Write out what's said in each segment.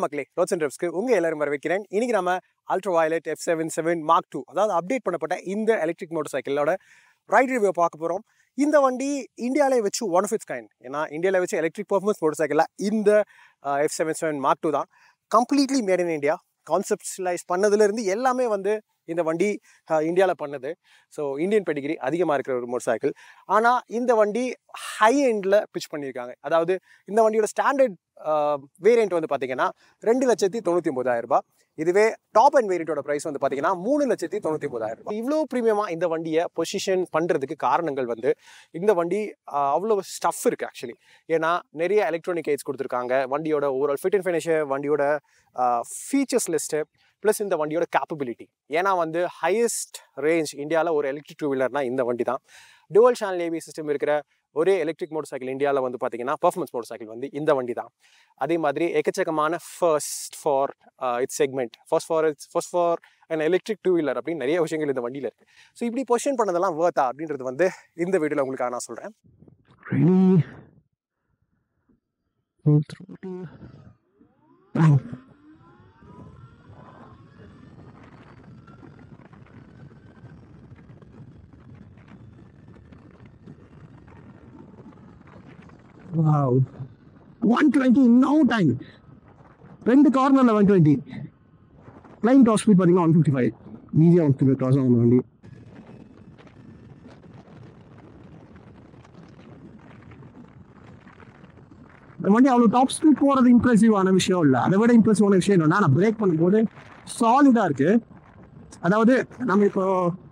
மக்களே roads and ட்ரிப்ஸ்க்கு உங்கள் எல்லாரும் வரவேற்கிறேன் இன்னைக்கு நம்ம Ultraviolette F seven seven mark two அதாவது அப்டேட் பண்ணப்பட்ட இந்த எலக்ட்ரிக் மோட்டர் சைக்கிளோட ரைட் ரிவ்யூ பார்க்க போகிறோம் இந்த வண்டி இந்தியாவிலே வச்சு ஒன் ஆஃப் இட்ஸ் கைண்ட் ஏன்னா இந்தியாவில் வச்சு எலக்ட்ரிக் பர்ஃபார்மன்ஸ் மோட்டர் சைக்கிளில் இந்த F seven seven mark two தான் completely made in India conceptualise பண்ணதுலேருந்து எல்லாமே வந்து இந்த வண்டி இந்தியாவில் பண்ணது ஸோ இந்தியன் பெடிகிரி அதிகமாக இருக்கிற ஒரு மோட்டர் சைக்கிள் ஆனால் இந்த வண்டி ஹை எண்டில் பிச் பண்ணியிருக்காங்க அதாவது இந்த வண்டியோட ஸ்டாண்டர்ட் வேரியண்ட் வந்து பார்த்தீங்கன்னா ரெண்டு லட்சத்தி தொண்ணூற்றி ஒம்பதாயிரம் ரூபாய் இதுவே டாப் அண்ட் வேரியண்டோட ப்ரைஸ் வந்து பார்த்தீங்கன்னா மூணு லட்சத்தி தொண்ணூற்றி ஒம்பதாயிரம் ரூபாய் இவ்வளோ ப்ரீமியமாக இந்த வண்டியை பொசிஷன் பண்ணுறதுக்கு காரணங்கள் வந்து இந்த வண்டி ஆஹ், அவ்வளோ ஸ்டஃப் இருக்குது ஆக்சுவலி ஏன்னா நிறைய எலக்ட்ரானிக் எய்ட்ஸ் கொடுத்துருக்காங்க வண்டியோட ஓவரால் ஃபிட் அண்ட் ஃபினிஷு வண்டியோட ஃபீச்சர்ஸ் லிஸ்ட்டு ப்ளஸ் இந்த வண்டியோட கேப்பபிலிட்டி ஏன்னா வந்து ஹையஸ்ட் ரேஞ்ச் இந்தியாவில் ஒரு எலக்ட்ரிக் டூ வீலர்னா இந்த வண்டி தான் டுவல் சேனல் ஏபி சிஸ்டம் இருக்கிற ஒரே எலக்ட்ரிக் மோட்டர் சைக்கிள் இந்தியாவில் வந்து பார்த்தீங்கன்னா பர்ஃபார்மன்ஸ் மோட்டர் சைக்கிள் வந்து இந்த வண்டி தான் அதே மாதிரி எக்கச்சக்கமான first for its segment first for its first for and electric two wheeler அப்படின்னு நிறைய விஷயங்கள் இந்த வண்டியில் இருக்குது ஸோ இப்படி பொசிஷன் பண்ணதெல்லாம் வேர்த்தா அப்படின்றது வந்து இந்த வீடியோவில் உங்களுக்காக நான் சொல்கிறேன் Ready? Full throttle. Bang. Wow. 120 no time. ரெண்டு கார்னரில் one twenty claim top speed பார்த்தீங்கன்னா ஒன் ஃபிஃப்டி ஃபைவ் ஈஸியாக ஒன் ஃபிஃப்டி கிராஸ் ஆகும் வண்டி இந்த வண்டி அவ்வளோ டாப் ஸ்பீட் போகிறது இம்ப்ரெசிவான விஷயம் இல்லை அதை விட இம்ப்ரெசிவான விஷயம் என்னன்னா நான் பிரேக் பண்ணும்போது சாலிடாக இருக்கு அதாவது நம்ம இப்போ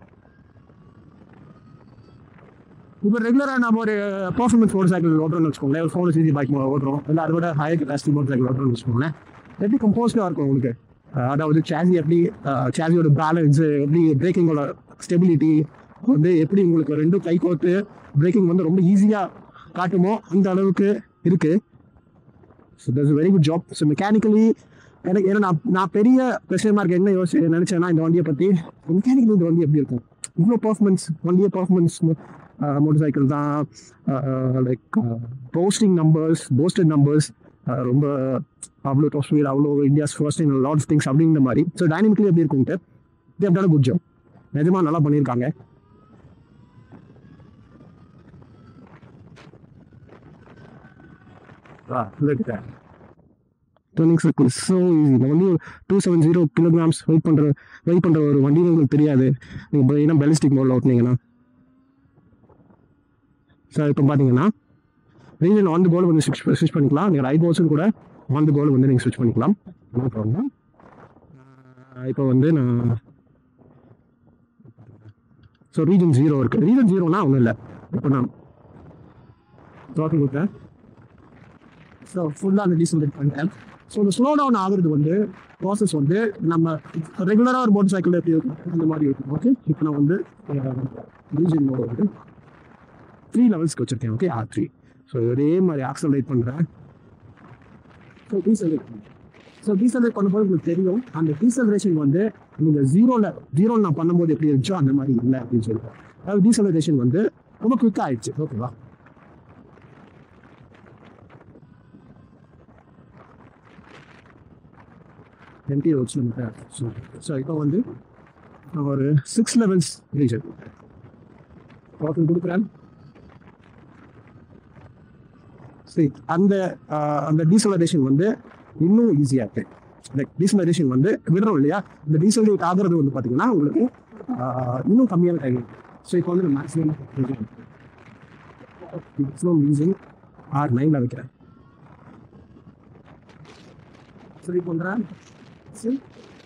இப்போ ரெகுலராக நம்ம ஒரு பர்ஃபார்மன்ஸ் மோட்டர் சைக்கிள் ஓட்டுறோம்னு வச்சுக்கோங்களேன் ஒரு ஃபோன் சிசி பைக் ஓட்டுறோம் இல்லை அதை விட ஹையர் கெப்பாசிட்டி மோட்டர் சைக்கிள் ஓட்டுறோம்னு வச்சுக்கோங்களேன் எப்படி கம்போஸ்டாக இருக்கும் உங்களுக்கு அஹ் அதாவது சாசி எப்படி சாசியோட பேலன்ஸ் எப்படி பிரேக்கிங்கோட ஸ்டெபிலிட்டி வந்து எப்படி உங்களுக்கு ரெண்டும் கை கோர்த்து பிரேக்கிங் வந்து ரொம்ப ஈஸியாக காட்டுமோ அந்த அளவுக்கு இருக்குது so that's very good job so mechanically எனக்கு ஏன்னா நான் நான் பெரிய பிரச்சனை மார்க் என்ன யோசி நினச்சேன்னா இந்த வண்டியை பற்றி மெக்கானிக்கலி இந்த வண்டி எப்படி இருக்கும் இவ்வளோ பர்ஃபார்மன்ஸ் வண்டியை பர்ஃபார்மன்ஸ் மோட்டர் சைக்கிள் தான் like posting numbers posted numbers ரொம்ப அவ்வளோ டாப் ஸ்பீட் அவ்வளோ India's first in lot of things அப்படிங்கிற மாதிரி ஸோ டைனமிக்கலி எப்படி இருக்கும்ட்டு தேவ் டன் குட் ஜாப் நிஜமாக நல்லா பண்ணியிருக்காங்க டர்னிங் சர்க்கிள் ஸோ ஈஸி இந்த வண்டி two seven zero kilograms weight பண்ணுற வெயிட் பண்ணுற ஒரு வண்டி உங்களுக்கு தெரியாது நீங்கள் ஏன்னா பெலிஸ்டிக் மோடில் ஓட்டினீங்கன்னா சார் இப்போ பார்த்தீங்கன்னா ரீஜன் ஆன் த கோல் வந்து ஸ்விட்ச் ஸ்விட்ச் பண்ணிக்கலாம் நீங்கள் ரைட் போர்ஷன் கூட ஆன் த கோல் வந்து நீங்கள் ஸ்விட்ச் பண்ணிக்கலாம் நோ ப்ராப்ளம் இப்போ வந்து நான் ஸோ ரீஜன் ஜீரோ இருக்குது ரீஜன் ஜீரோனா ஒன்றும் இல்லை இப்போ நான் த்ராட்டில் கொடுத்தேன் ஸோ ஃபுல்லாக அந்த டீசல் பண்ணிட்டேன் ஸோ இந்த ஸ்லோ டவுன் ஆகுறது வந்து ப்ராசஸ் வந்து நம்ம ரெகுலராக ஒரு மோட்டர் சைக்கிள் எப்படி இருக்கும் அந்த மாதிரி இருக்கும் ஓகே இப்போ நான் வந்து ரீஜன் மோடு வந்து த்ரீ லெவல்ஸ்க்கு வச்சுருக்கேன் ஓகே ஆர் த்ரீ ஸோ ஒரே மாதிரி ஆக்சலரேட் பண்ணுறேன் ஸோ டீசலேட் ஸோ டீசலேட் பண்ணும்போது உங்களுக்கு தெரியும் அந்த டீசலரேஷன் வந்து நீங்கள் ஜீரோவில் ஜீரோவில் நான் பண்ணும்போது எப்படி இருந்துச்சோ அந்த மாதிரி இல்லை அப்படின்னு சொல்லுவேன் அதாவது டீசலரேஷன் வந்து ரொம்ப குயிக்காக ஆயிடுச்சு ஓகேவா எம்டி ரோட்ஸ் நம்ம ஸோ ஸோ இப்போ வந்து நான் ஒரு சிக்ஸ் லெவல்ஸ் ரீஜன் டோட்டல் கொடுக்குறேன் சரி அந்த ஆஹ், அந்த டீசலரேஷன் வந்து இன்னும் ஈஸியாக இருக்கு லைக் டீசலரேஷன் வந்து விடுறோம் இல்லையா இந்த டீசலரேட் ஆகுறது வந்து பார்த்தீங்கன்னா உங்களுக்கு ஆஹ், இன்னும் கம்மியான டைம் ஸோ இப்போ வந்து மேக்ஸிமம் மேக்ஸிமம் யூசிங் ஆர் நைனில் வைக்கிறேன் சரி பண்ணுறேன் சரி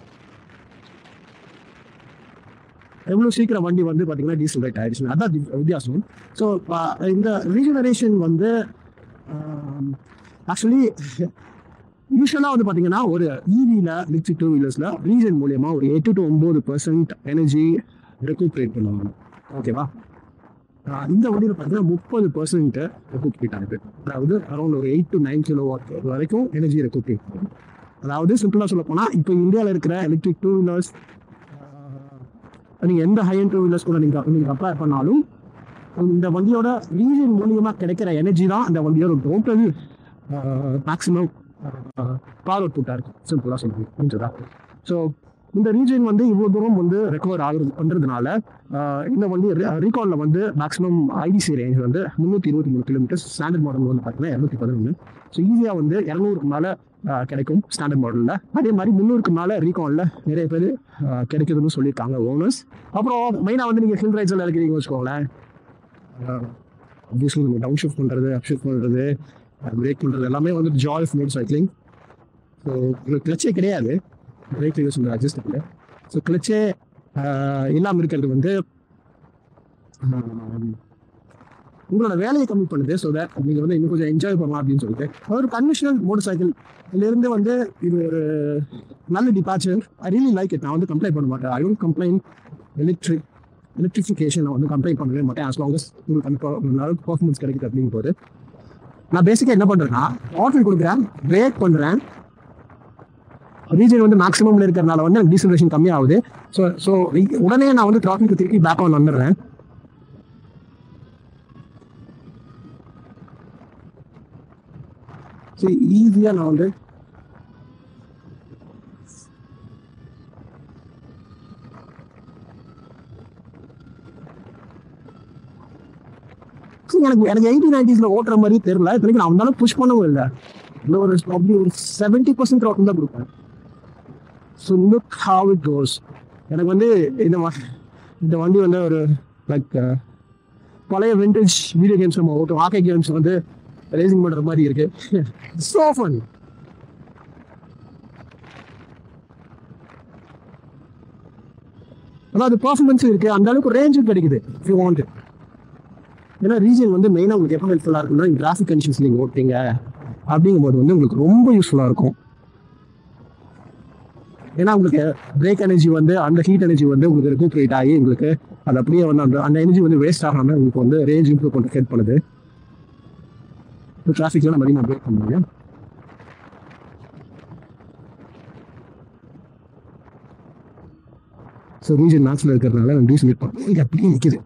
எவ்வளோ சீக்கிரம் வண்டி வந்து பார்த்தீங்கன்னா டீசல் ரேட் ஆயிடுச்சு அதான் தி- வித்தியாசம் ஸோ இந்த ரீஜனரேஷன் வந்து ஆக்சுவலி யூஸ்வலாக வந்து பார்த்தீங்கன்னா ஒரு இவியில் எலக்ட்ரிக் டூ வீலர்ஸில் ரீஜன் மூலியமாக ஒரு எட்டு டு ஒம்பது பர்சன்ட் எனர்ஜி ரெக்கூப்ரேட் பண்ணுவாங்க ஓகேவா ஆஹ் இந்த வண்டியில் பார்த்தீங்கன்னா முப்பது பர்சன்ட் ரெக்கூப்ரேட் ஆகுது அதாவது அரௌண்ட் ஒரு eight to nine kilowatt வரைக்கும் எனர்ஜி ரெக்கூப்ரேட் பண்ணும் அதாவது சிம்பிளாக சொல்ல போனால் இப்போ இந்தியாவில் இருக்கிற எலக்ட்ரிக் டூ வீலர்ஸ் நீங்கள் எந்த ஹை அண்ட் டூ வீலர்ஸ் கூட நீங்கள் நீங்கள் அப்ளை பண்ணாலும் இந்த வண்டியோட ரீஜன் மூலியமாக கிடைக்கிற எனர்ஜி தான் அந்த வண்டியோட டோட்டல் மேக்ஸிமம் பார் அவுட் புட்டாக இருக்கும் சிம்பிளாக சொல்லுங்க புரிஞ்சதா ஸோ இந்த ரீஜன் வந்து இவ்வளோ தூரம் வந்து ரெக்கவர் ஆகுறது பண்ணுறதுனால இந்த வண்டி ரீகாலில் வந்து மேக்ஸிமம் ஐடிசி ரேஞ்ச் வந்து முந்நூற்றி இருபத்தி மூணு கிலோமீட்டர்ஸ் ஸ்டாண்டர்ட் மாடல் வந்து பார்த்தீங்கன்னா இரநூத்தி பதினொன்று ஸோ ஈஸியாக வந்து இரநூறுக்கு மேலே கிடைக்கும் ஸ்டாண்டர்ட் மாடலில் அதே மாதிரி முந்நூறுக்கு மேலே ரீகாலில் நிறைய பேர் ஆஹ், கிடைக்குதுன்னு சொல்லியிருக்காங்க ஓனர்ஸ் அப்புறம் மெயினாக வந்து நீங்கள் ஹில் ரைட்ஸில் இருக்கிறீங்க வச்சுக்கோங்களேன் ஆப்வியஸ்லி நீங்கள் டவுன் ஷிஃப்ட் பண்ணுறது அப் ஷிஃப்ட் பண்ணுறது பிரேக் பண்ணுறது எல்லாமே வந்து joy of motorcycling so உங்களுக்கு கிளச்சே கிடையாது பிரேக் யூஸ் பண்ணுற அட்ஜஸ்ட் இல்லை ஸோ கிளச்சே இல்லாமல் இருக்கிறது வந்து ஆஹ், உங்களோட வேலையை கம்மி பண்ணுது ஸோ தட் நீங்கள் வந்து இன்னும் கொஞ்சம் என்ஜாய் பண்ணலாம் அப்படின்னு சொல்லிட்டு ஒரு கன்வென்ஷனல் மோட்டர் சைக்கிள் இதுலேருந்து வந்து இது ஒரு நல்ல departure I really like it நான் வந்து கம்ப்ளைண்ட் பண்ண மாட்டேன் I don't complaint electric electrification வந்து கம்ப்ளைண்ட் பண்ணவே மாட்டேன் as long as உங்களுக்கு அந்த per- நல்ல பர்ஃபார்மன்ஸ் கிடைக்குது அப்படிங்கும் போது நான் பேசிக்காக என்ன பண்ணுறேன்னா ஆர்டர் கொடுக்குறேன் பிரேக் பண்ணுறேன் ரீஜன் வந்து மேக்ஸிமம்ல இருக்கிறனால வந்து எனக்கு டீசலேஷன் கம்மியாகுது ஸோ ஸோ உடனே நான் வந்து ட்ராஃபிக்கு திருப்பி பேக் ஆன் வந்துடுறேன் ஸோ ஈஸியாக நான் வந்து See, எனக்கு எனக்கு எயிட்டி நைன்டிஸ்ல ஓட்டுற மாதிரி தெரியல இத்தனைக்கு நான் வந்தாலும் புஷ் பண்ணவும் இல்லை இன்னும் ஒரு அப்படி ஒரு செவன்ட்டி பர்சன்ட் ரோட் தான் கொடுப்பேன் so look how it goes எனக்கு வந்து இந்த வ- இந்த வண்டி வந்து ஒரு லைக் பழைய விண்டேஜ் வீடியோ கேம்ஸ் நம்ம ஓட்டும் ஹாக்கி கேம்ஸ் வந்து ரேசிங் பண்ணுற மாதிரி இருக்கு ஸோ ஃபன் ஆனால் அது பர்ஃபார்மன்ஸும் இருக்குது அந்த அளவுக்கு ரேஞ்சும் கிடைக்குது if you want it ஏன்னா ரீஜன் வந்து மெயினாக உங்களுக்கு எப்போ ஹெல்ப்ஃபுல்லாக இருக்கும்னா டிராஃபிக் கண்டிஷன்ஸ் நீங்கள் ஓட்டிங்க அப்படிங்கும்போது வந்து உங்களுக்கு ரொம்ப யூஸ்ஃபுல்லாக இருக்கும் ஏன்னா உங்களுக்கு பிரேக் எனர்ஜி வந்து அந்த ஹீட் எனர்ஜி வந்து உங்களுக்கு ரெக்கூப்ரேட் ஆகி உங்களுக்கு அது அப்படியே வந்து அந்த அந்த எனர்ஜி வந்து வேஸ்ட் ஆகாமல் உங்களுக்கு வந்து ரேஞ்ச் இம்ப்ரூவ் பண்ண ஹெல்ப் பண்ணுது டிராஃபிக்ல நம்ம அதிகமாக பிரேக் பண்ணுவாங்க ஸோ ரீஜன் மேட்ச்சில் இருக்கிறதுனால நான் டீசல் இருப்பேன் இங்கே அப்படியே நிற்கிது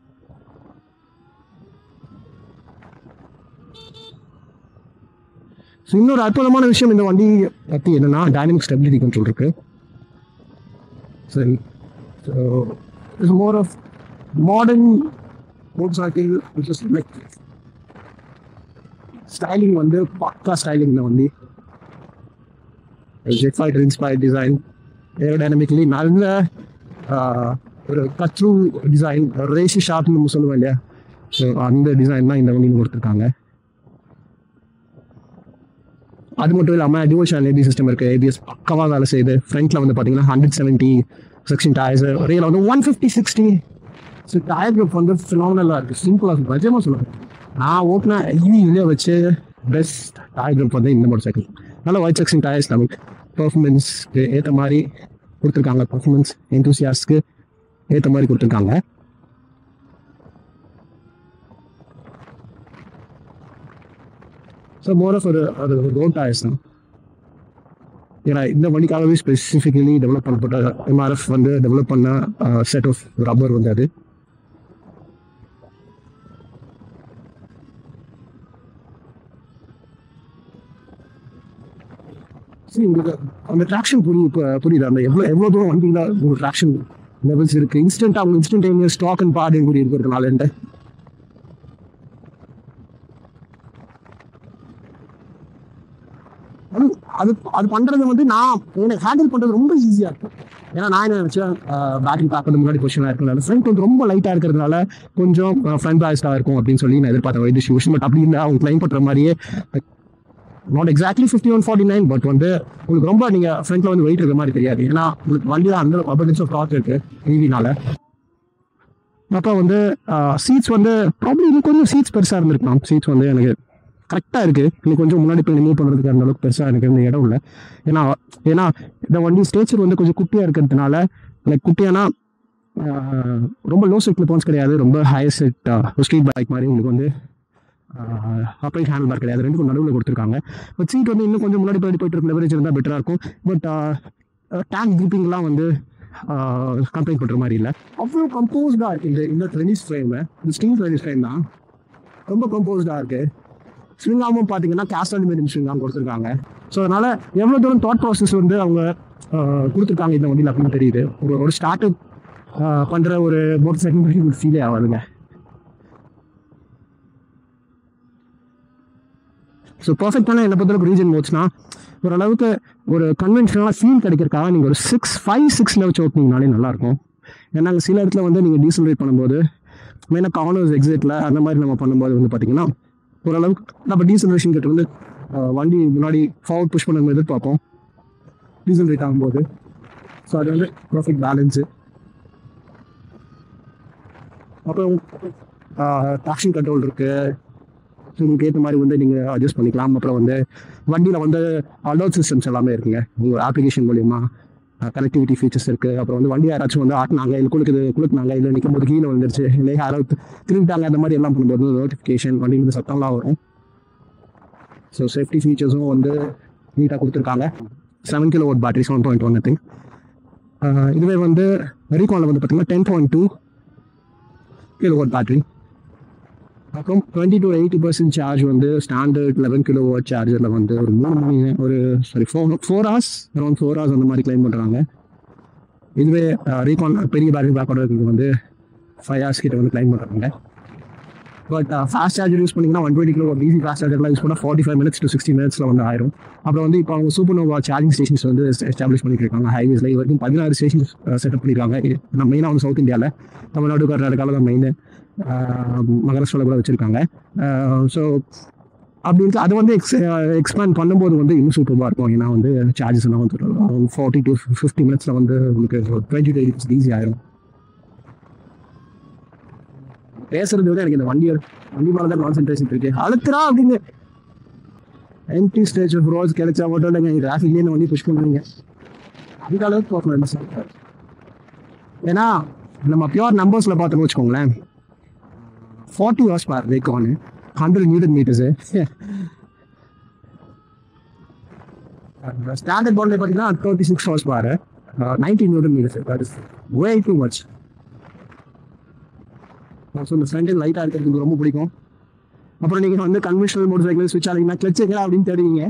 ஸோ இன்னொரு அற்புதமான விஷயம் இந்த வண்டி பற்றி என்னன்னா டைனமிக் ஸ்டெபிலிட்டி கண்ட்ரோல் இருக்கு சரி so it's more of modern motorcycle which is like styling வந்து பக்கா ஸ்டைலிங் இந்த வண்டி jet fighter inspired design aerodynamically நல்ல ஆஹ், ஒரு கத்ரூ டிசைன் ரேஷி ஷாப்னு நம்ம சொல்லுவோம் இல்லையா ஸோ அந்த டிசைன் தான் இந்த வண்டியில் கொடுத்துருக்காங்க அது மட்டும் இல்லாமல் டியூவல் சேனல் ஏபி சிஸ்டம் இருக்குது ஏபிஎஸ் பக்கமாக வேலை செய்யுது ஃப்ரண்ட்டில் வந்து பார்த்தீங்கன்னா ஹண்ட்ரட் செவன்ட்டி செக்ஷன் டயர்ஸ் ரேல வந்து one fifty sixty so tyre group வந்து ஃபினாமினலாக இருக்குது சிம்பிளாக நிஜமாக சொல்லுவேன் நான் ஓட்டின ஈவி வெளியே வச்சு பெஸ்ட் டயர் குரூப் வந்து இந்த மோட்டர் சைக்கிள் நல்ல ஒயிட் செக்ஷன் டயர்ஸ் நமக்கு பர்ஃபார்மன்ஸ்க்கு ஏற்ற மாதிரி கொடுத்துருக்காங்க பர்ஃபார்மன்ஸ் என்தூசியாஸ்க்கு ஏற்ற மாதிரி கொடுத்துருக்காங்க ஸோ மோர் ஆஃப் ஒரு அது ரோட் டயர்ஸ் தான் ஏன்னா இந்த வண்டிக்காகவே ஸ்பெசிஃபிக்கலி டெவலப் பண்ணப்பட்ட எம்ஆர்எஃப் வந்து டெவலப் பண்ண செட் ஆஃப் ரப்பர் வந்து அது சரி உங்களுக்கு அந்த ட்ராக்ஷன் புரிய புரியுது அந்த எவ்வளோ எவ்வளோ தூரம் வண்டிங்களா ஒரு ட்ராக்ஷன் லெவல்ஸ் இருக்குது இன்ஸ்டன்ட் அவங்க இன்ஸ்டன்டேனியஸ் ஸ்டாக் அண்ட் பாடி கூடி இருக்கிறதுனால என்கிட்ட அது அது அது பண்ணுறது வந்து நான் எனக்கு ஹேண்டில் பண்ணுறது ரொம்ப ஈஸியாக இருக்கும் ஏன்னா நான் என்ன நினச்சேன் பேட்டரி பேக் வந்து முன்னாடி பொசிஷனாக இருக்கிறதுனால ஃப்ரண்ட் கொஞ்சம் ரொம்ப லைட்டாக இருக்கிறதுனால கொஞ்சம் ஃப்ரண்ட் பேஸ்டாக இருக்கும் அப்படின்னு சொல்லி நான் எதிர்பார்த்தேன் வைட் டிஸ்ட்ரிபியூஷன் பட் அப்படி இல்லை அவங்க கிளைம் பண்ணுற மாதிரியே not exactly fifty one forty nine but வந்து உங்களுக்கு ரொம்ப நீங்கள் ஃப்ரண்ட்டில் வந்து வெயிட் இருக்கிற மாதிரி தெரியாது ஏன்னா உங்களுக்கு வண்டியில் அந்த அபர்டன்ஸ் ஆஃப் டார்க் இருக்குது ஈவினால அப்போ வந்து சீட்ஸ் வந்து ப்ராப்ளம் இன்னும் கொஞ்சம் சீட்ஸ் பெருசாக இருந்திருக்கலாம் சீட்ஸ் வந்து எனக்கு கரெக்டாக இருக்குது இன்னும் கொஞ்சம் முன்னாடி போய் மூவ் பண்ணுறதுக்கு அந்த அளவுக்கு பெருசாக எனக்கு இந்த இடம் இல்லை ஏன்னா ஏன்னா இந்த வண்டி ஸ்டேச்சர் வந்து கொஞ்சம் குட்டியாக இருக்கிறதுனால லைக் குட்டியானா ஆஹ், ரொம்ப லோ செட் கிளிப்பான்ஸ் கிடையாது ரொம்ப ஹை செட் ஸ்ட்ரீட் பைக் மாதிரி உங்களுக்கு வந்து அப்ரைட் ஹேண்டில் பார் கிடையாது ரெண்டுக்கும் நடுவில் கொடுத்துருக்காங்க பட் சீட் வந்து இன்னும் கொஞ்சம் முன்னாடி போய் போயிட்டு இருக்க லெவரேஜ் இருந்தால் பெட்டராக இருக்கும் பட் டேங்க் கிரிப்பிங்லாம் வந்து கம்ப்ளைண்ட் பண்ணுற மாதிரி இல்லை அவ்வளோ கம்போஸ்டாக இருக்குது இந்த இந்த ட்ரெனிஸ் ஃப்ரேமு இந்த ஸ்டீல் ட்ரெனிஸ் ஃப்ரேம் தான் ரொம்ப கம்போஸ்டாக இருக்குது ஸ்விங் ஆமும் பார்த்தீங்கன்னா கேஸ்ட் அலுமினியம் ஸ்விங் ஆம் கொடுத்துருக்காங்க ஸோ அதனால எவ்வளோ தூரம் தாட் ப்ராசஸ் வந்து அவங்க ஆஹ், கொடுத்துருக்காங்க இந்த வண்டியில் அப்படின்னு தெரியுது ஒரு ஒரு ஸ்டார்ட் அப் பண்ணுற ஒரு மோட்டர் சைக்கிள் ஃபீலே ஆகாதுங்க ஸோ பர்ஃபெக்டான என்னை பொறுத்தளவுக்கு ரீஜன் மோட்ஸ்னா ஓரளவுக்கு ஒரு கன்வென்ஷனலாக ஃபீல் கிடைக்கிறதுக்காக நீங்கள் ஒரு சிக்ஸ் ஃபைவ் சிக்ஸில் வச்சு ஓட்டினீங்கனாலே நல்லாயிருக்கும் ஏன்னா அங்க சில இடத்துல வந்து நீங்கள் டீசல் பண்ணும்போது மெயினாக கார்னர்ஸ் எக்ஸிட்டில் அந்த மாதிரி நம்ம பண்ணும்போது வந்து பார்த்தீங்கன்னா ஓரளவுக்கு நம்ம டீசலரேஷன் கிட்ட வந்து அஹ், வண்டி முன்னாடி ஃபார்வர்ட் புஷ் பண்ண எதிர்பார்ப்போம் டீசல் ரேட் ஆகும்போது ஸோ அது வந்து பர்ஃபெக்ட் பேலன்ஸு அப்புறம் டாக்ஷன் கண்ட்ரோல் இருக்குது உங்களுக்கு ஏற்ற மாதிரி வந்து நீங்கள் அட்ஜஸ்ட் பண்ணிக்கலாம் அப்புறம் வந்து வண்டியில் வந்து அலர்ட் சிஸ்டம்ஸ் எல்லாமே இருக்குங்க உங்கள் அப்ளிகேஷன் மூலியமா கனெக்டிவிட்டி ஃபீச்சர்ஸ் இருக்குது அப்புறம் வந்து வண்டி யாராச்சும் வந்து ஆட்டினாங்க இல்லை குளுக்குது குளுக்குனாங்க இல்லை நிற்கும் போது கீழே வந்துருச்சு இல்லை யாராவது திரும்பிட்டாங்க அந்த மாதிரி எல்லாம் பண்ணும்போது நோட்டிஃபிகேஷன் வண்டியிலேருந்து சத்தம்லாம் வரும் ஸோ சேஃப்டி ஃபீச்சர்ஸும் வந்து நீட்டாக கொடுத்துருக்காங்க seven kilo watt battery seven point one thing இதுவே வந்து ரீகானில் வந்து பார்த்தீங்கன்னா ten point two kilo watt battery அப்புறம் twenty to eighty percent charge வந்து ஸ்டாண்டர்ட் லெவன் கிலோ வாட் சார்ஜரில் வந்து ஒரு மூணு மணி ஒரு sorry four four hours around four hours அந்த மாதிரி கிளைம் பண்ணுறாங்க இதுவே ரீகான் பெரிய பேட்டரி பேக்கோட இருக்கிறது வந்து ஃபைவ் ஹவர்ஸ் கிட்ட வந்து கிளைம் பண்ணுறாங்க பட் ஃபாஸ்ட் சார்ஜர் யூஸ் பண்ணிங்கன்னா one twenty kilo easy fast சார்ஜர்லாம் யூஸ் பண்ணால் forty five minutes to sixty மினிட்ஸில் வந்து ஆயிரும் அப்புறம் வந்து இப்போ அவங்க சூப்பர் நோவா சார்ஜிங் ஸ்டேஷன்ஸ் வந்து எஸ்டாப்ளிஷ் பண்ணிட்டு இருக்காங்க ஹைவேஸில் இது வரைக்கும் பதினாறு ஸ்டேஷன்ஸ் செட்டப் பண்ணியிருக்காங்க இது நம்ம மெயினாக வந்து சவுத் இந்தியாவில் தமிழ்நாடு கர்நாடகாவில் தான் மெயின் மகாராஷ்டிராவில் கூட வச்சுருக்காங்க ஸோ அப்படி இருக்கு அது வந்து எக்ஸ் எக்ஸ்பேண்ட் பண்ணும்போது வந்து இன்னும் சூப்பராக இருக்கும் ஏன்னா வந்து சார்ஜஸ் எல்லாம் வந்து ஃபார்ட்டி டு ஃபிஃப்டி மினிட்ஸில் வந்து உங்களுக்கு டுவெண்ட்டி டு எயிட்டி ஈஸி ஆயிரும் பேசுறதை விட எனக்கு இந்த வண்டி வண்டி மேலே தான் கான்சென்ட்ரேஷன் இருக்கு அழுத்துறா அப்படின்னு எம்டி ஸ்டேஜ் ஆஃப் ரோஸ் கிடைச்சா மட்டும் இல்லைங்க டிராஃபிக்லேயே இந்த வண்டி புஷ் பண்ணுவீங்க அந்த அளவுக்கு பர்ஃபார்மன்ஸ் ஏன்னா நம்ம பியூர் நம்பர்ஸில் பார்த்தோம்னு வச்சுக்கோங்களேன் ஃபார்ட்டி ஹவர்ஸ் பார் ரேக்கானு ஹண்ட்ரட் நியூட்டன் மீட்டர்ஸு ஸ்டாண்டர்ட் பாண்டில் பார்த்தீங்கன்னா thirty six horsepower ninety newton meters that is way too much so இந்த ஃப்ரண்ட் லைட்டாக இருக்கிறது எனக்கு ரொம்ப பிடிக்கும் அப்புறம் நீங்கள் வந்து கன்வென்ஷனல் மோட்டர் சைக்கிள் ஸ்விட்ச் ஆகிங்கன்னா கிளச் எங்கடா அப்படின்னு தேடுவீங்க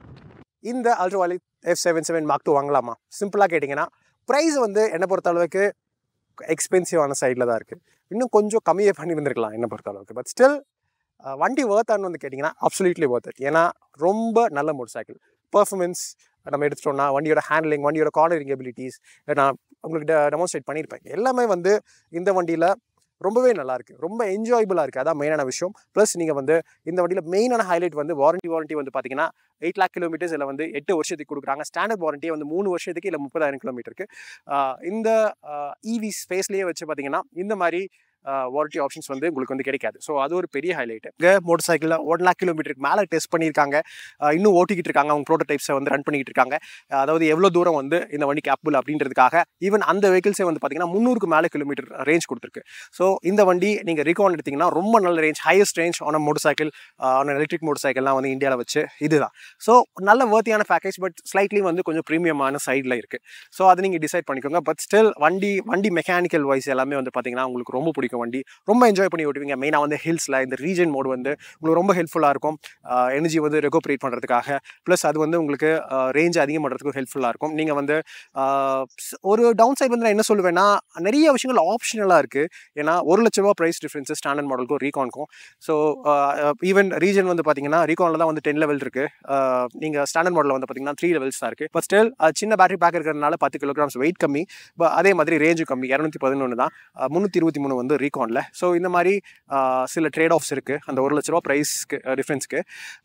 இந்த Ultraviolette F seven seven mark two வாங்கலாமா சிம்பிளாக கேட்டிங்கன்னா ப்ரைஸ் வந்து என்னை பொறுத்த அளவுக்கு எக்ஸ்பென்சிவான சைடில் தான் இருக்குது இன்னும் கொஞ்சம் கம்மியே பண்ணி வந்திருக்கலாம் என்னை பொறுத்த அளவுக்கு பட் ஸ்டில் வண்டி ஒர்த்தான்னு வந்து கேட்டிங்கன்னா அப்சல்யூட்லி ஒர்த் இட் ஏன்னா ரொம்ப நல்ல மோட்டர் சைக்கிள் பர்ஃபார்மன்ஸ் நம்ம எடுத்துட்டோம்னா வண்டியோட ஹேண்ட்லிங் வண்டியோட கார்னரிங் எபிலிட்டிஸ் நான் உங்களுக்கு டெமான்ஸ்ட்ரேட் பண்ணியிருப்பேன் எல்லாமே வந்து இந்த வண்டியில் ரொம்பவே நல்லா இருக்கு ரொம்ப என்ஜாயபிளாக இருக்குது அதான் மெயினான விஷயம் ப்ளஸ் நீங்கள் வந்து இந்த வண்டியில் மெயினான ஹைலைட் வந்து வாரண்டி வாரண்டி வந்து பார்த்தீங்கன்னா எயிட் லேக் கிலோமீட்டர்ஸ் இல்லை வந்து எட்டு வருஷத்துக்கு கொடுக்குறாங்க ஸ்டாண்டர்ட் வாரண்டியே வந்து மூணு வருஷத்துக்கு இல்லை முப்பதாயிரம் கிலோமீட்டருக்கு ஆஹ் இந்த இவி ஸ்பேஸ்லேயே வச்சு பார்த்தீங்கன்னா இந்த மாதிரி வாரண்டி ஆப்ஷன்ஸ் வந்து உங்களுக்கு வந்து கிடைக்காது ஸோ அது ஒரு பெரிய ஹைலைட் இங்கே மோட்டர் சைக்கிளில் ஒன் லேக் கிலோமீட்டருக்கு மேலே டெஸ்ட் பண்ணியிருக்காங்க ஆஹ் இன்னும் ஓட்டிக்கிட்டு இருக்காங்க அவங்க ப்ரோட்டோடைப்ஸை வந்து ரன் பண்ணிக்கிட்டு இருக்காங்க ஆஹ் அதாவது எவ்வளோ தூரம் வந்து இந்த வண்டி கேப்பபிள் அப்படின்றதுக்காக ஈவன் அந்த வெஹிக்கிள்ஸே வந்து பார்த்தீங்கன்னா முந்நூறுக்கு மேலே கிலோமீட்டர் ரேஞ்ச் கொடுத்துருக்கு ஸோ இந்த வண்டி நீங்கள் ரீகான் எடுத்தீங்கன்னா ரொம்ப நல்ல ரேஞ்ச் ஹையஸ்ட் ரேஞ்ச் ஆன மோட்டர் சைக்கிள் ஆன எலக்ட்ரிக் மோட்டர் சைக்கிள்லாம் வந்து இந்தியாவில் வச்சு இதுதான் ஸோ நல்ல வேர்த்தியான பேக்கேஜ் பட் ஸ்லைட்லி வந்து கொஞ்சம் ப்ரீமியமான சைடில் இருக்குது ஸோ அதை நீங்கள் டிசைட் பண்ணிக்கோங்க பட் ஸ்டில் வண்டி வண்டி மெக்கானிக்கல் வைஸ் எல்லாமே வந்து பார்த்தீங்கன்னா உங்களுக்கு ரொம்ப பிடிக்கும் வண்டி ரொம்ப என்ஜாய் பண்ணி ஓட்டுவீங்க மெயினாக வந்து ஹில்ஸில் இந்த ரீஜன் மோடு வந்து உங்களுக்கு ரொம்ப ஹெல்ப்ஃபுல்லாக இருக்கும் எனர்ஜி வந்து ரெகோப்ரேட் பண்ணுறதுக்காக ப்ளஸ் அது வந்து உங்களுக்கு ரேஞ்ச் அதிகம் பண்ணுறதுக்கும் ஹெல்ப்ஃபுல்லாக இருக்கும் நீங்கள் வந்து ஆஹ், ஸ்- ஒரு டவுன் சைடு வந்து நான் என்ன சொல்லுவேன்னா நிறைய விஷயங்கள் ஆப்ஷனலாக இருக்குது ஏன்னா ஒரு லட்ச ரூபா ப்ரைஸ் டிஃப்ரென்ஸஸ் ஸ்டாண்டர்ட் மாடலுக்கும் ரீகானுக்கும் ஸோ ஈவன் ரீஜன் வந்து பார்த்தீங்கன்னா ரீகானில் தான் வந்து டென் லெவல் இருக்குது நீங்கள் ஸ்டாண்டர்ட் மாடலில் வந்து பார்த்தீங்கன்னா த்ரீ லெவல்ஸ் தான் இருக்குது பட் ஸ்டில் சின்ன பேட்டரி பேக் இருக்கிறதுனால பத்து கிலோகிராம்ஸ் வெயிட் கம்மி ப- அதே மாதிரி ரேஞ்சும் கம்மி இரநூத்தி பதினொன்று தான் முந்நூற்றி இருபத்தி மூணு வந்து ரீகானில் ஸோ இந்த மாதிரி ஆஹ், சில ட்ரேட் ஆஃப்ஸ் இருக்குது அந்த ஒரு லட்ச ரூபா ப்ரைஸ்க்கு டிஃப்ரென்ஸ்க்கு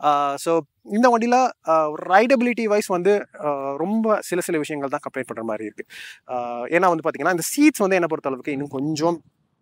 ஸோ இந்த வண்டியில் ரைடபிலிட்டி வைஸ் வந்து ஆஹ், ரொம்ப சில சில விஷயங்கள் தான் கம்பேர் பண்ணுற மாதிரி இருக்குது ஏன்னா வந்து பார்த்தீங்கன்னா இந்த சீட்ஸ் வந்து என்ன பொறுத்த அளவுக்கு இன்னும் கொஞ்சம்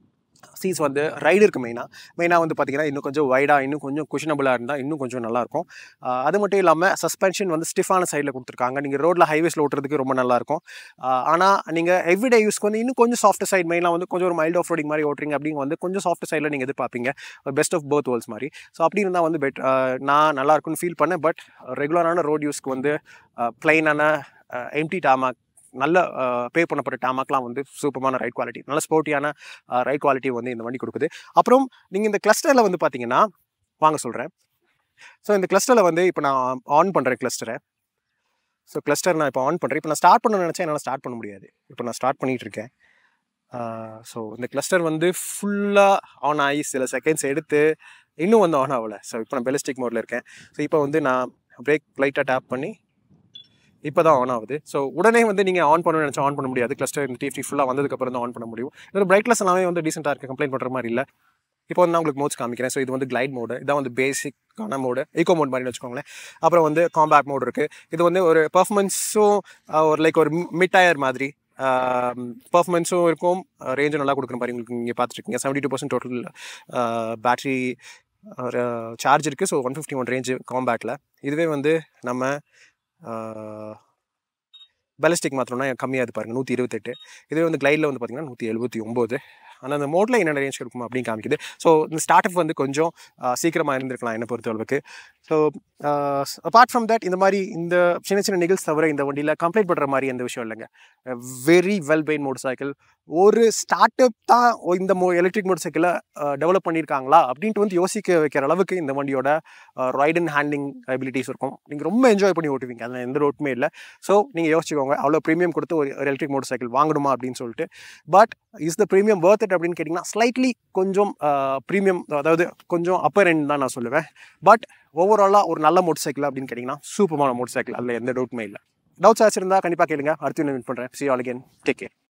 சீட்ஸ் வந்து ரைடருக்கு மெயினாக மெயினாக வந்து பார்த்தீங்கன்னா இன்னும் கொஞ்சம் வைடாக இன்னும் கொஞ்சம் குஷனபுளாக இருந்தால் இன்னும் கொஞ்சம் நல்லாயிருக்கும் ஆஹ் அது மட்டும் இல்லாமல் சஸ்பென்ஷன் வந்து ஸ்டிஃபான சைடில் கொடுத்துருக்காங்க நீங்கள் ரோட்டில் ஹைவேஸில் ஓட்டுறதுக்கு ரொம்ப நல்லாயிருக்கும் ஆனால் நீங்கள் எவ்ரிடே யூஸ்க்கு வந்து இன்னும் கொஞ்சம் சாஃப்ட் சைட் மெயினாக வந்து கொஞ்சம் ஒரு மைல்டு ஆஃப் ரோடிங் மாதிரி ஓட்டுறீங்க அப்படிங்க வந்து கொஞ்சம் சாஃப்ட் சைடில் நீங்கள் எதிர்பார்ப்பீங்க பெஸ்ட் ஆஃப் போத் வேர்ல்ஸ் மாதிரி ஸோ அப்படி இருந்தால் வந்து பெட் நான் நல்லா இருக்கும்னு ஃபீல் பண்ணேன் பட் ரெகுலரான ரோட் யூஸ்க்கு வந்து பிளைனான எம்டி டாமாக் நல்ல பே பண்ணப்பட்ட டாமாக்லாம் வந்து சூப்பரான ரைட் குவாலிட்டி நல்ல ஸ்போர்ட்டியான ரைட் குவாலிட்டி வந்து இந்த வண்டி கொடுக்குது அப்புறம் நீங்கள் இந்த கிளஸ்டரில் வந்து பார்த்தீங்கன்னா வாங்க சொல்கிறேன் ஸோ இந்த கிளஸ்டரில் வந்து இப்போ நான் ஆன் பண்ணுறேன் கிளஸ்டரை ஸோ கிளஸ்டர் நான் இப்போ ஆன் பண்ணுறேன் இப்போ நான் ஸ்டார்ட் பண்ண நினச்சா என்னால் ஸ்டார்ட் பண்ண முடியாது இப்போ நான் ஸ்டார்ட் பண்ணிகிட்டு இருக்கேன் ஸோ இந்த கிளஸ்டர் வந்து ஃபுல்லாக ஆன் ஆகி சில செகண்ட்ஸ் எடுத்து இன்னும் வந்து ஆன் ஆகலை ஸோ இப்போ நான் பெலிஸ்டிக் மோடில் இருக்கேன் ஸோ இப்போ வந்து நான் பிரேக் லைட்டாக டேப் பண்ணி இப்போ தான் ஆன் ஆகுது ஸோ உடனே வந்து நீங்கள் ஆன் பண்ணணும்னு நினச்சா ஆன் பண்ண முடியாது கிளஸ்டர் இந்த டிஎஃப்டி ஃபுல்லாக வந்ததுக்கப்புறம் தான் ஆன் பண்ண முடியும் இதோட பிரைட்னஸ் எல்லாமே வந்து டீசெண்டாக இருக்குது கம்ப்ளைண்ட் பண்ணுற மாதிரி இல்லை இப்போ வந்து நான் உங்களுக்கு மோட்ஸ் காமிக்கிறேன் ஸோ இது வந்து கிளைட் மோடு இதான் வந்து பேசிக்கான மோடு ஈகோ மோட் மாதிரி வச்சுக்கோங்களேன் அப்புறம் வந்து காம்பேக்ட் மோடு இருக்குது இது வந்து ஒரு பர்ஃபார்மன்ஸும் ஒரு லைக் ஒரு மிட் டயர் மாதிரி பர்ஃபார்மன்ஸும் இருக்கும் ரேஞ்சும் நல்லா கொடுக்குற மாதிரி உங்களுக்கு நீங்கள் பார்த்துருக்கீங்க seventy two percent total battery charge இருக்குது so one fifty one range காம்பேட்டில் இதுவே வந்து நம்ம பேலிஸ்டிக் மாத்திரம்னா கம்மியாக இது பாருங்கள் நூற்றி இருபத்தெட்டு இதுவே வந்து கிளைடில் வந்து பார்த்தீங்கன்னா நூற்றி எழுபத்தி ஒம்பது ஆனால் அந்த மோட்டில் என்னென்ன ரேஞ்ச் இருக்குமா அப்படின்னு காமிக்குது ஸோ இந்த ஸ்டார்ட் அப் வந்து கொஞ்சம் சீக்கிரமாக இருந்திருக்கலாம் என்னை பொறுத்தளவுக்கு ஸோ அப்பார்ட் ஃப்ரம் தட் இந்த மாதிரி இந்த சின்ன சின்ன நிகழ்ச்சி தவிர இந்த வண்டியில் கம்ப்ளைண்ட் பண்ணுற மாதிரி எந்த விஷயம் இல்லைங்க very well pain motorcycle ஒரு ஸ்டார்ட் அப் தான் இந்த மோ எலக்ட்ரிக் மோட்டர் சைக்கிளை டெவலப் பண்ணியிருக்காங்களா அப்படின்ட்டு வந்து யோசிக்க வைக்கிற அளவுக்கு இந்த வண்டியோட ரைட் அண்ட் ஹேண்ட்லிங் எபிலிட்டிஸ் இருக்கும் நீங்கள் ரொம்ப என்ஜாய் பண்ணி ஓட்டுவீங்க அதில் எந்த ரோட்டுமே இல்லை ஸோ நீங்கள் யோசிச்சுக்கோங்க அவ்வளோ ப்ரீமியம் கொடுத்து ஒரு எலக்ட்ரிக் மோட்டர் சைக்கிள் வாங்கணுமா அப்படின்னு சொல்லிட்டு but is the premium worth it அப்படின்னு கேட்டிங்கன்னா ஸ்லைட்லி கொஞ்சம் ப்ரீமியம் அதாவது கொஞ்சம் அப்பர் எண்ட் தான் நான் சொல்லுவேன் பட் ஓவராலாக ஒரு நல்ல மோட்டர் சைக்கிள் அப்படின்னு கேட்டிங்கன்னா சூப்பரான மோட்டர் சைக்கிள் அதில் எந்த டவுட்டுமே இல்லை டவுட்ஸ் ஆச்சு இருந்தால் கண்டிப்பாக கேளுங்க அடுத்து மீட் பண்ணுறேன் see all again take care